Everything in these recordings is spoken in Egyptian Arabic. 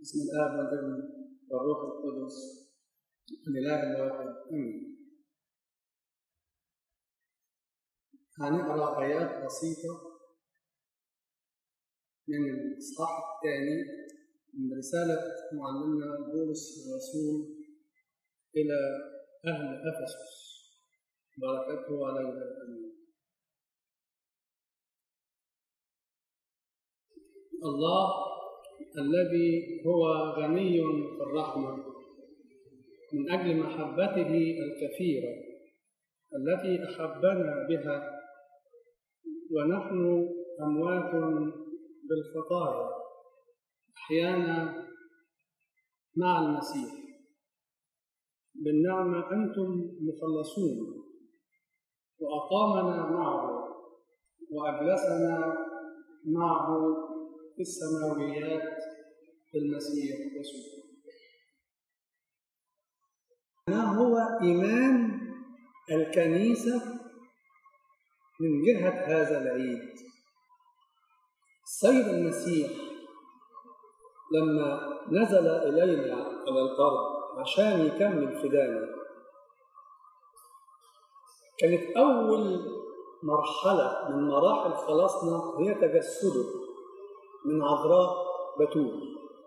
بسم الآب والابن والروح القدس الإله الواحد آمين هنقرأ آيات بسيطة من الإصحاح الثاني من رسالة معلمنا بولس الرسول إلى أهل أفسس بركته علينا آمين الله الذي هو غني في الرحمة من أجل محبته الكثيرة التي أحبنا بها ونحن أموات بالخطايا أحيانا مع المسيح بالنعمة أنتم مخلصون وأقامنا معه وأجلسنا معه في السماويات في المسيح يسوع ما هو إيمان الكنيسة من جهة هذا العيد السيد المسيح لما نزل إلينا على الأرض عشان يكمل فدانا كانت أول مرحلة من مراحل خلاصنا هي تجسده من عذراء بتول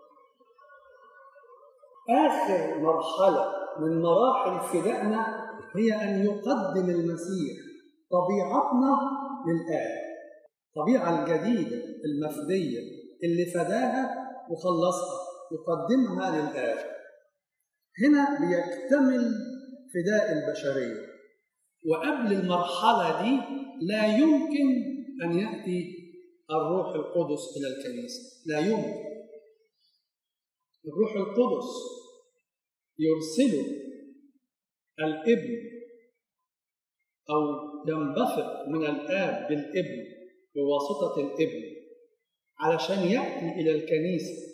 آخر مرحلة من مراحل فدائنا هي أن يقدم المسيح طبيعتنا للآب الطبيعة الجديدة المفدية اللي فداها وخلصها يقدمها للآب هنا بيكتمل فداء البشرية وقبل المرحلة دي لا يمكن أن يأتي الروح القدس إلى الكنيسة لا يمكن الروح القدس يرسله الابن أو ينبثق من الآب بالابن بواسطة الابن علشان يأتي إلى الكنيسة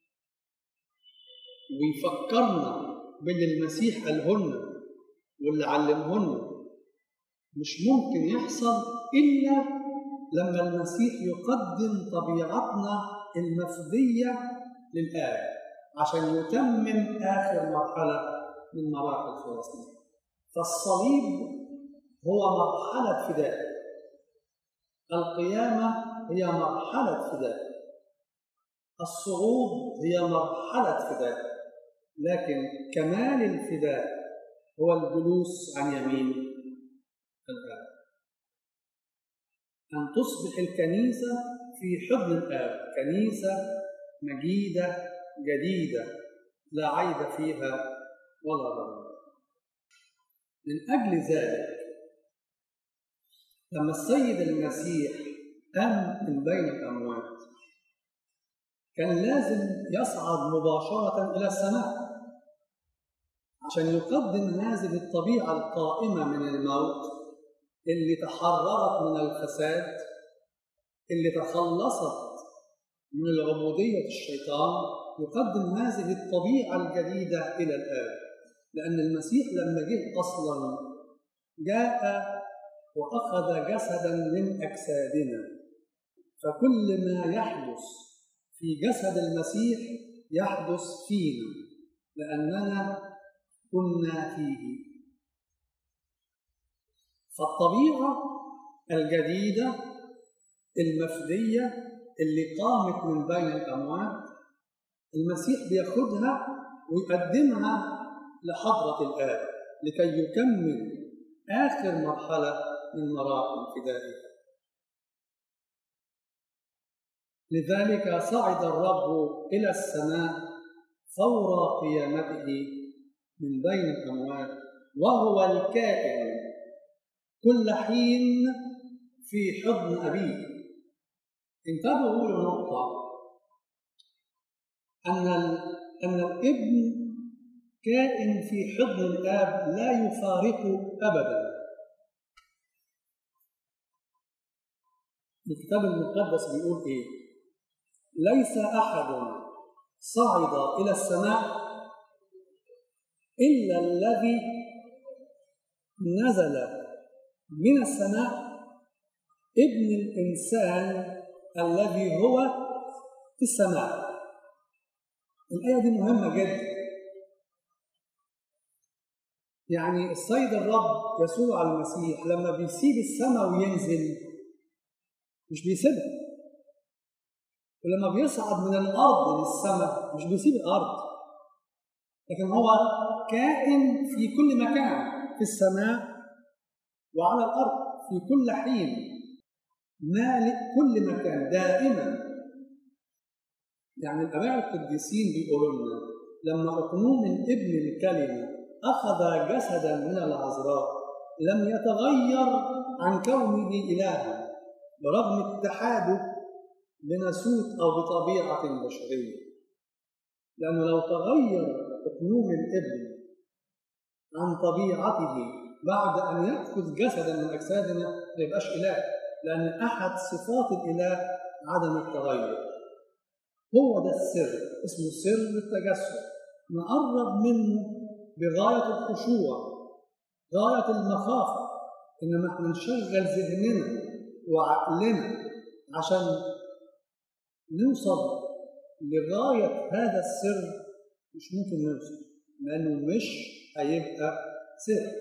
ويفكرنا باللي المسيح قالهن واللي علمهن مش ممكن يحصل إلا لما المسيح يقدم طبيعتنا المفدية للآب عشان يتمم آخر مرحلة من مراحل فلسطين فالصليب هو مرحلة فداء القيامة هي مرحلة فداء الصعود هي مرحلة فداء لكن كمال الفداء هو الجلوس عن يمين الآب أن تصبح الكنيسة في حضن الآب كنيسة مجيدة جديدة لا عيب فيها ولا ضرر من أجل ذلك لما السيد المسيح قام من بين الأموات كان لازم يصعد مباشرة إلى السماء عشان يقدم هذه الطبيعة القائمة من الموت اللي تحررت من الفساد اللي تخلصت من العبودية الشيطان يقدم هذه الطبيعة الجديدة إلى الآب لأن المسيح لما جه أصلا جاء وأخذ جسدا من أجسادنا فكل ما يحدث في جسد المسيح يحدث فينا لأننا كنا فيه فالطبيعة الجديدة المفدية اللي قامت من بين الأموات المسيح بياخدها ويقدمها لحضرة الآب لكي يكمل آخر مرحلة من مراحل فدائه لذلك صعد الرب إلى السماء فور قيامته من بين الأموات وهو الكائن كل حين في حضن أبيه انتبهوا لنقطة أن أن الابن كائن في حضن الآب لا يفارقه أبدا الكتاب المقدس بيقول إيه؟ ليس أحد صعد إلى السماء إلا الذي نزل من السماء ابن الإنسان الذي هو في السماء الآية دي مهمة جدا يعني السيد الرب يسوع المسيح لما بيسيب السماء وينزل مش بيسيبها ولما بيصعد من الأرض للسماء مش بيسيب الأرض لكن هو كائن في كل مكان في السماء وعلى الأرض في كل حين مالك كل مكان دائما يعني الآباء القديسين بيقولوا لنا لما أقنوم من ابن الكلمة أخذ جسدا من العذراء لم يتغير عن كونه إلها برغم اتحاده بناسوت أو بطبيعة بشرية لأنه لو تغير أقنوم الابن عن طبيعته بعد أن يأخذ جسدا من أجسادنا ما يبقاش إله لأن أحد صفات الإله عدم التغير هو ده السر اسمه سر التجسد نقرب منه بغاية الخشوع غاية المخافة إنما احنا نشغل ذهننا وعقلنا عشان نوصل لغاية هذا السر مش ممكن نوصل لأنه مش هيبقى سر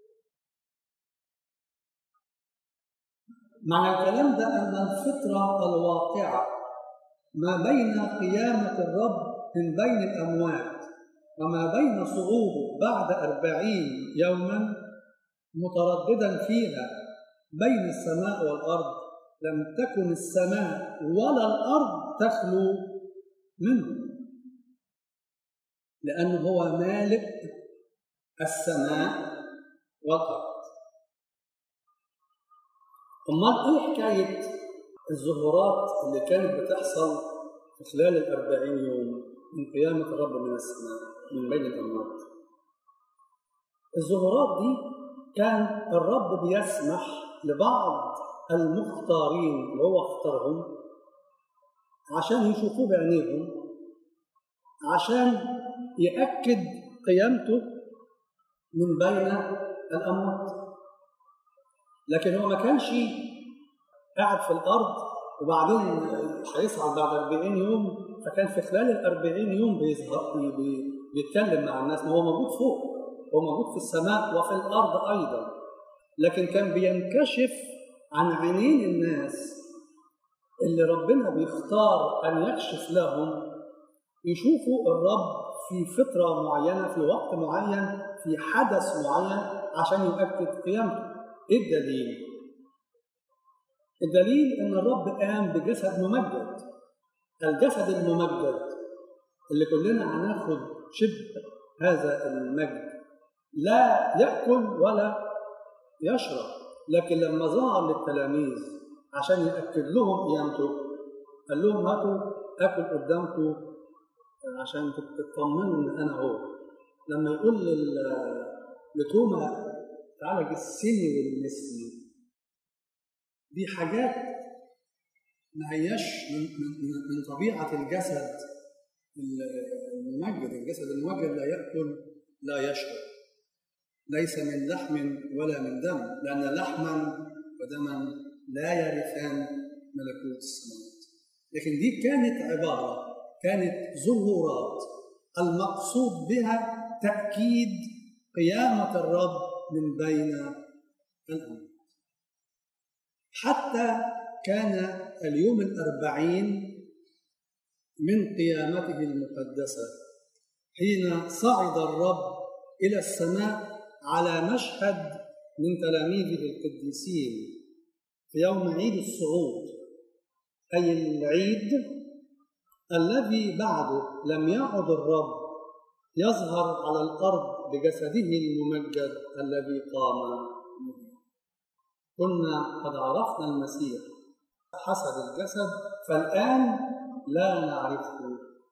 معنى الكلام ده أن الفطرة الواقعة ما بين قيامة الرب من بين الأموات وما بين صعوده بعد أربعين يوما مترددا فيها بين السماء والأرض لم تكن السماء ولا الأرض تخلو منه لأنه هو مالك السماء والأرض أمال إيه حكاية الظهورات اللي كانت بتحصل في خلال الأربعين يوم من قيامة الرب من السماء من بين الأموات الظهورات دي كان الرب بيسمح لبعض المختارين اللي هو اختارهم عشان يشوفوه بعينيهم عشان يأكد قيامته من بين الأموات لكن هو ما كانش قاعد في الأرض وبعدين هيصعد بعد 40 يوم فكان في خلال ال 40 يوم بيظهر بيتكلم مع الناس ما هو موجود فوق هو موجود في السماء وفي الأرض أيضا لكن كان بينكشف عن عينين الناس اللي ربنا بيختار أن يكشف لهم يشوفوا الرب في فترة معينة في وقت معين في حدث معين عشان يؤكد قيامته ايه الدليل؟ الدليل ان الرب قام بجسد ممجد الجسد الممجد اللي كلنا هناخد شبه هذا المجد لا ياكل ولا يشرب لكن لما ظهر للتلاميذ عشان ياكد لهم قيامته قال لهم هاتوا اكل قدامكم عشان تطمنوا ان انا هو لما يقول لتوما تعالى جسني والمسني دي حاجات ما هياش من, من, من طبيعة الجسد الممجد الجسد الممجد لا يأكل لا يشرب ليس من لحم ولا من دم لأن لحما ودما لا يرثان ملكوت السماوات لكن دي كانت عبارة كانت ظهورات المقصود بها تأكيد قيامة الرب من بين الأموات حتى كان اليوم الأربعين من قيامته المقدسة حين صعد الرب إلى السماء على مشهد من تلاميذه القديسين في يوم عيد الصعود أي العيد الذي بعده لم يعد الرب يظهر على الأرض بجسده الممجد الذي قام كنا قد عرفنا المسيح حسب الجسد فالآن لا نعرفه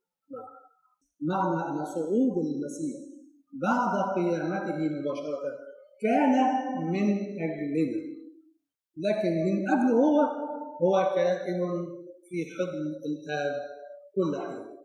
معنى أن صعود المسيح بعد قيامته مباشرة كان من أجلنا لكن من أجله هو هو كائن في حضن الآب كل حين